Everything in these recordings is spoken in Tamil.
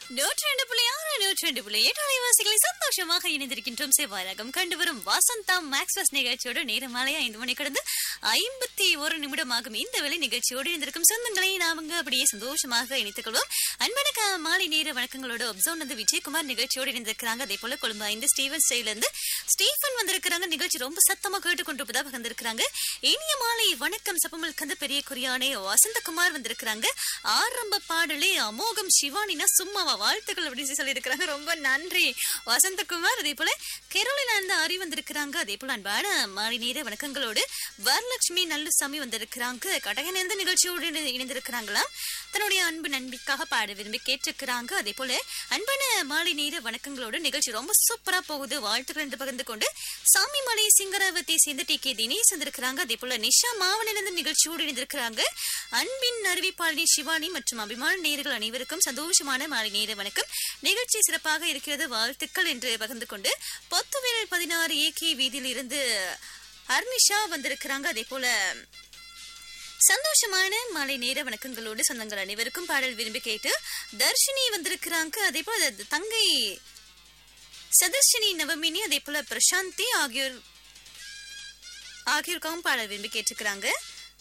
நூற்றி ரெண்டு புள்ளி ஆறு நூற்றி ரெண்டு புள்ளி எட்டு அலைவாசிகளை சந்தோஷமாக இணைந்திருக்கின்றோம் செவ்வாயகம் கண்டு வரும் வசந்தா மேக்ஸ்வஸ் நிகழ்ச்சியோடு நேரம் மாலை ஐந்து மணி கடந்து ஐம்பத்தி ஒரு நிமிடமாகும் இந்த வேலை நிகழ்ச்சியோடு இணைந்திருக்கும் சொந்தங்களை நாமங்க அப்படியே சந்தோஷமாக இணைத்துக் கொள்வோம் அன்பான கா- மாலை நேர வணக்கங்களோட அப்சோன் வந்து விஜயகுமார் நிகழ்ச்சியோடு இணைந்திருக்கிறாங்க அதே போல கொழும்பு ஐந்து ஸ்டீவன் ஸ்டைல இருந்து ஸ்டீஃபன் வந்திருக்கிறாங்க நிகழ்ச்சி ரொம்ப சத்தமா கேட்டுக்கொண்டிருப்பதாக வந்திருக்கிறாங்க இனிய மாலை வணக்கம் சப்பமல் கந்த பெரிய குறியானே வசந்தகுமார் வந்திருக்கிறாங்க ஆரம்ப பாடலே அமோகம் சிவானினா சும்மாவா வாழ்த்துக்கள் அப்படின்னு சொல்லியிருக்கிறாங்க ரொம்ப நன்றி வசந்தகுமார் அதே போல கேரளில இருந்து அரி வந்திருக்கிறாங்க அதே போல அன்பான மாலை நேர வணக்கங்களோடு வரலட்சுமி நல்லுசாமி வந்திருக்கிறாங்க கடகநேர்ந்த நிகழ்ச்சியோடு இணை- இணைந்திருக்கிறாங்களாம் தன்னுடைய அன்பு நண்பிக்காக பாட விரும்பி கேட்டிருக்கிறாங்க அதே போல அன்பான மாலை நேர வணக்கங்களோடு நிகழ்ச்சி ரொம்ப சூப்பரா போகுது வாழ்த்துக்கள் என்று பகிர்ந்து கொண்டு சாமிமலை சிங்கராவத்தை சேர்ந்த டி கே தினேஷ் வந்திருக்கிறாங்க அதே போல நிஷா மாவனிலிருந்து நிகழ்ச்சியோடு இணைந்திருக்கிறாங்க அன்பின் அறிவிப்பாளி சிவானி மற்றும் அபிமான நேயர்கள் அனைவருக்கும் சந்தோஷமான மாலை நேர வணக்கம் நிகழ்ச்சி சிறப்பாக இருக்கிறது வாழ்த்துக்கள் என்று பகிர்ந்து கொண்டு பொத்துவேரல் பதினாறு ஏகே வீதியில் இருந்து அர்னிஷா வந்திருக்கிறாங்க அதே போல சந்தோஷமான மாலை நேர வணக்கங்களோடு சொந்தங்கள் அனைவருக்கும் பாடல் விரும்பி கேட்டு தர்ஷினி வந்திருக்கிறாங்க அதே போல த- தங்கை சதர்ஷினி நவமினி அதே போல பிரசாந்தி ஆகியோர் ஆகியோருக்காகவும் பாடல் விரும்பி கேட்டிருக்கிறாங்க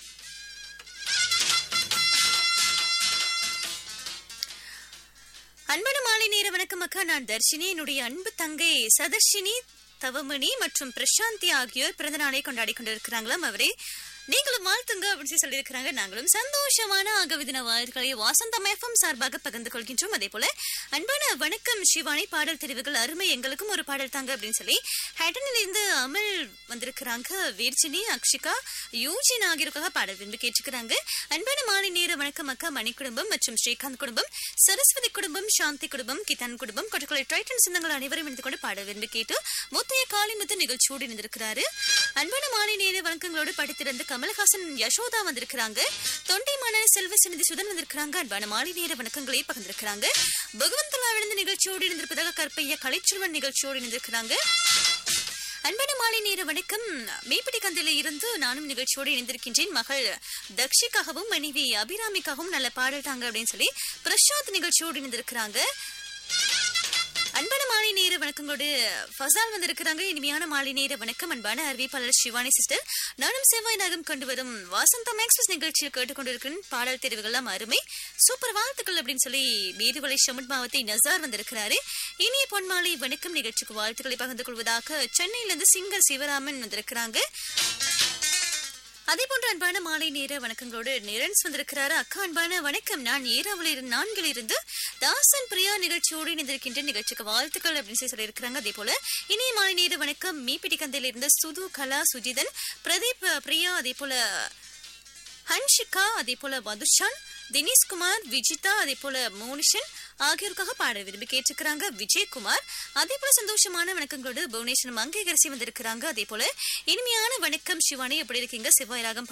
அன்பான மாலை நேர வணக்கம் அக்கா நான் தர்ஷினி என்னுடைய அன்பு தங்கை சதர்ஷினி தவமணி மற்றும் பிரசாந்தி ஆகியோர் பிறந்த நாளை கொண்டாடி கொண்டிருக்கிறாங்களாம் அவரே நீங்களும் வாழ்த்துங்க அப்படின்னு சொல்லி சொல்லியிருக்கிறாங்க நாங்களும் சந்தோஷமான ஆகவிதின வாழ்த்துக்களை வாசந்தம் எஃப்எம் சார்பாக பகிர்ந்து கொள்கின்றோம் அதே போல அன்பான வணக்கம் சிவானி பாடல் தெரிவுகள் அருமை எங்களுக்கும் ஒரு பாடல் தாங்க அப்படின்னு சொல்லி ஹேட்டனில் இருந்து அமல் வந்திருக்கிறாங்க வீர்ச்சினி அக்ஷிகா யூஜின் ஆகியோருக்காக பாடல் விரும்பி கேட்டிருக்கிறாங்க அன்பான மாலை நேர வணக்கம் அக்கா மணி குடும்பம் மற்றும் ஸ்ரீகாந்த் குடும்பம் சரஸ்வதி குடும்பம் சாந்தி குடும்பம் கிதன் குடும்பம் கொட்டக்குளை டைட்டன் சொந்தங்கள் அனைவரும் இணைந்து கொண்டு பாடல் விரும்பி கேட்டு முத்தைய காளிமுத்து நிகழ்ச்சியோடு இணைந்திருக்கிறாரு அன்பான மாலை நேர வணக்கங்களோடு படித்திருந்து கமலஹாசன் யசோதா வந்திருக்கிறாங்க தொண்டைமான செல்வ சநிதி சுதன் வந்திருக்கிறாங்க அன்பான மாலை நேர வணக்கங்களை பகிர்ந்திருக்கிறாங்க பகவந்தலா விழுந்த நிகழ்ச்சியோடு இணைந்திருப்பதாக கற்பையா கலைச்செல்வன் நிகழ்ச்சியோடு இணைந்திருக்கிறாங்க அன்பான மாலை நேர வணக்கம் மேப்பிடி கந்தில இருந்து நானும் நிகழ்ச்சியோடு இணைந்திருக்கின்றேன் மகள் தக்ஷிக்காகவும் மனைவி அபிராமிக்காகவும் நல்ல பாடல் தாங்க அப்படின்னு சொல்லி பிரசாத் நிகழ்ச்சியோடு இணைந்திருக்கிறாங்க அன்பான மாலை நேர வணக்கங்களோடு ஃபசால் வந்திருக்கிறாங்க இனிமையான மாலை நேர வணக்கம் அன்பான அறிவிப்பாளர் சிவானி சிஸ்டர் நானும் செவ்வாய் நகம் கொண்டு வரும் வாசந்தம் எக்ஸ்பிரஸ் நிகழ்ச்சியில் கேட்டுக்கொண்டிருக்கும் பாடல் தெரிவுகள்லாம் அருமை சூப்பர் வாழ்த்துக்கள் அப்படின்னு சொல்லி மேதுவலை ஷமுட் மாவத்தை நசார் வந்திருக்கிறாரு இனிய பொன்மாலை வணக்கம் நிகழ்ச்சிக்கு வாழ்த்துக்களை பகிர்ந்து கொள்வதாக சென்னையிலிருந்து சிங்கர் சிவராமன் வந்திருக்கிறாங்க அதே போன்ற அன்பான மாலை நேர வணக்கங்களோடு நிரன்ஸ் வந்திருக்கிறாரு அக்கா அன்பான வணக்கம் நான் ஏராவில் இருந்து நான்கில் இருந்து தாசன் பிரியா நிகழ்ச்சியோடு இணைந்திருக்கின்ற நிகழ்ச்சிக்கு வாழ்த்துக்கள் அப்படின்னு சொல்லி சொல்லியிருக்கிறாங்க அதே போல இனிய மாலை நேர வணக்கம் மீப்பிடி கந்தையில் இருந்த சுது கலா சுஜிதன் பிரதீப் பிரியா அதே போல ஹன்ஷிகா அதே போல மதுஷான் தினேஷ்குமார் விஜிதா அதே போல மோனிஷன் ஆகியோருக்காக பாட விரும்பி கேட்டிருக்கிறாங்க விஜயகுமார் அதே போல சந்தோஷமான வணக்கங்களோடு புவனேஸ்வரம் அங்கீகரிசி வந்திருக்கிறாங்க அதே போல இனிமையான வணக்கம் சிவானி எப்படி இருக்கீங்க செவ்வாய் ராகம்